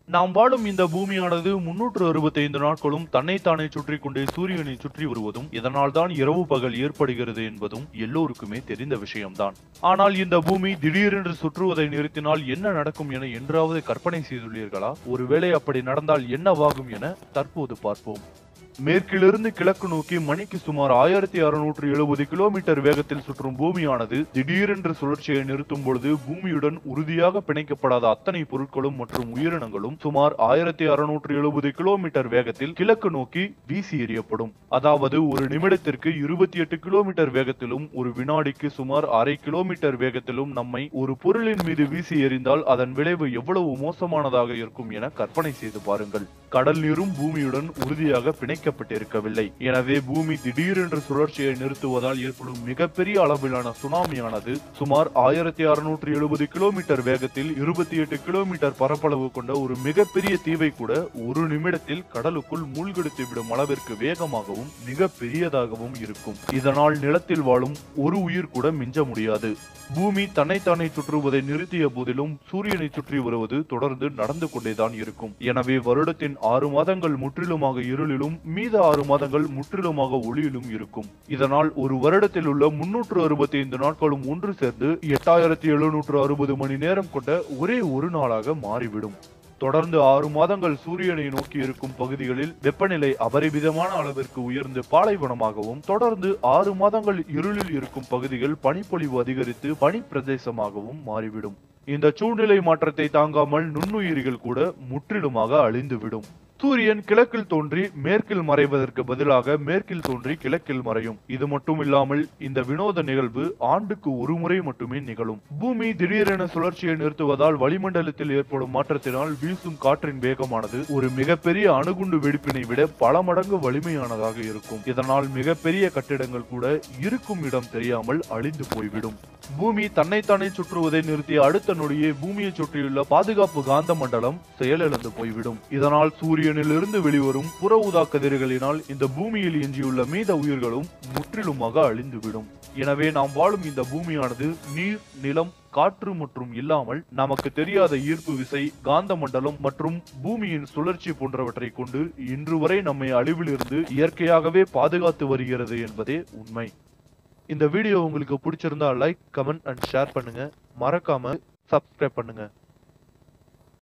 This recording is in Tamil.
நாம் வாழும் இந்த பூமியானது முன்னூற்று அறுபத்தைந்து நாட்களும் தன்னைத்தானே சுற்றி கொண்டே சூரியனை சுற்றி வருவதும் இதனால் தான் இரவு பகல் ஏற்படுகிறது என்பதும் எல்லோருக்குமே தெரிந்த விஷயம்தான் ஆனால் இந்த பூமி திடீரென்று சுற்றுவதை நிறுத்தினால் என்ன நடக்கும் என என்றாவது கற்பனை செய்துள்ளீர்களா ஒருவேளை அப்படி நடந்தால் என்னவாகும் என தற்போது பார்ப்போம் மேற்கிலிருந்து கிழக்கு நோக்கி மணிக்கு சுமார் ஆயிரத்தி அறுநூற்று எழுபது கிலோமீட்டர் வேகத்தில் சுற்றும் பூமியானது திடீரென்று சுழற்சியை நிறுத்தும் பொழுது பூமியுடன் உறுதியாக பிணைக்கப்படாத அத்தனை பொருட்களும் மற்றும் உயிரினங்களும் சுமார் ஆயிரத்தி அறுநூற்று எழுபது கிலோமீட்டர் வேகத்தில் கிழக்கு நோக்கி வீசி எறியப்படும் அதாவது ஒரு நிமிடத்திற்கு இருபத்தி எட்டு கிலோமீட்டர் வேகத்திலும் ஒரு வினாடிக்கு சுமார் அரை கிலோமீட்டர் வேகத்திலும் நம்மை ஒரு பொருளின் மீது வீசி எறிந்தால் அதன் விளைவு எவ்வளவு மோசமானதாக இருக்கும் என கற்பனை செய்து பாருங்கள் கடல் நீரும் பூமியுடன் உறுதியாக பிணைக்கப்பட்டிருக்கவில்லை எனவே பூமி திடீரென்று சுழற்சியை நிறுத்துவதால் ஏற்படும் மிகப்பெரிய அளவிலான சுனாமியானது சுமார் ஆயிரத்தி அறுநூற்று எழுபது கிலோமீட்டர் வேகத்தில் இருபத்தி எட்டு கிலோமீட்டர் பரப்பளவு கொண்ட ஒரு மிகப்பெரிய தீவை கூட ஒரு நிமிடத்தில் கடலுக்குள் மூழ்கெடுத்து விடும் அளவிற்கு வேகமாகவும் மிக பெரியதாகவும் இருக்கும் இதனால் நிலத்தில் வாழும் ஒரு உயிர் கூட மிஞ்ச முடியாது பூமி தன்னைத்தானே சுற்றுவதை நிறுத்திய போதிலும் சூரியனை சுற்றி வருவது தொடர்ந்து நடந்து கொண்டேதான் இருக்கும் எனவே வருடத்தின் ஆறு மாதங்கள் முற்றிலுமாக இருளிலும் மீத ஆறு மாதங்கள் முற்றிலுமாக ஒளியிலும் இருக்கும் இதனால் ஒரு வருடத்தில் உள்ள முன்னூற்று அறுபத்தி ஐந்து நாட்களும் ஒன்று சேர்ந்து எட்டாயிரத்தி எழுநூற்று அறுபது மணி நேரம் கொண்ட ஒரே ஒரு நாளாக மாறிவிடும் தொடர்ந்து ஆறு மாதங்கள் சூரியனை நோக்கி இருக்கும் பகுதிகளில் வெப்பநிலை அபரிமிதமான அளவிற்கு உயர்ந்து பாலைவனமாகவும் தொடர்ந்து ஆறு மாதங்கள் இருளில் இருக்கும் பகுதிகள் பனிப்பொழிவு அதிகரித்து பனி பிரதேசமாகவும் மாறிவிடும் இந்த சூழ்நிலை மாற்றத்தை தாங்காமல் நுண்ணுயிரிகள் கூட முற்றிலுமாக அழிந்துவிடும் சூரியன் கிழக்கில் தோன்றி மேற்கில் மறைவதற்கு பதிலாக மேற்கில் தோன்றி கிழக்கில் மறையும் இது மட்டும் இல்லாமல் இந்த வினோத நிகழ்வு ஆண்டுக்கு ஒரு முறை மட்டுமே நிகழும் பூமி திடீரென சுழற்சியை நிறுத்துவதால் வளிமண்டலத்தில் ஏற்படும் மாற்றத்தினால் வீசும் காற்றின் வேகமானது ஒரு மிகப்பெரிய அணுகுண்டு வெடிப்பினை விட பல மடங்கு வலிமையானதாக இருக்கும் இதனால் மிகப்பெரிய கட்டிடங்கள் கூட இருக்கும் இடம் தெரியாமல் அழிந்து போய்விடும் பூமி தன்னைத்தானே சுற்றுவதை நிறுத்திய அடுத்த நொடியே பூமியை சுற்றியுள்ள பாதுகாப்பு காந்த மண்டலம் செயலிழந்து போய்விடும் இதனால் சூரியனிலிருந்து வெளிவரும் புற ஊதா கதிர்களினால் இந்த பூமியில் எஞ்சியுள்ள மீத உயிர்களும் முற்றிலுமாக அழிந்துவிடும் எனவே நாம் வாழும் இந்த பூமியானது நீர் நிலம் காற்று மற்றும் இல்லாமல் நமக்கு தெரியாத ஈர்ப்பு விசை காந்த மண்டலம் மற்றும் பூமியின் சுழற்சி போன்றவற்றை கொண்டு இன்று வரை நம்மை அழிவிலிருந்து இயற்கையாகவே பாதுகாத்து வருகிறது என்பதே உண்மை இந்த வீடியோ உங்களுக்கு பிடிச்சிருந்தா லைக் கமெண்ட் அண்ட் ஷேர் பண்ணுங்க மறக்காம சப்ஸ்கிரைப் பண்ணுங்க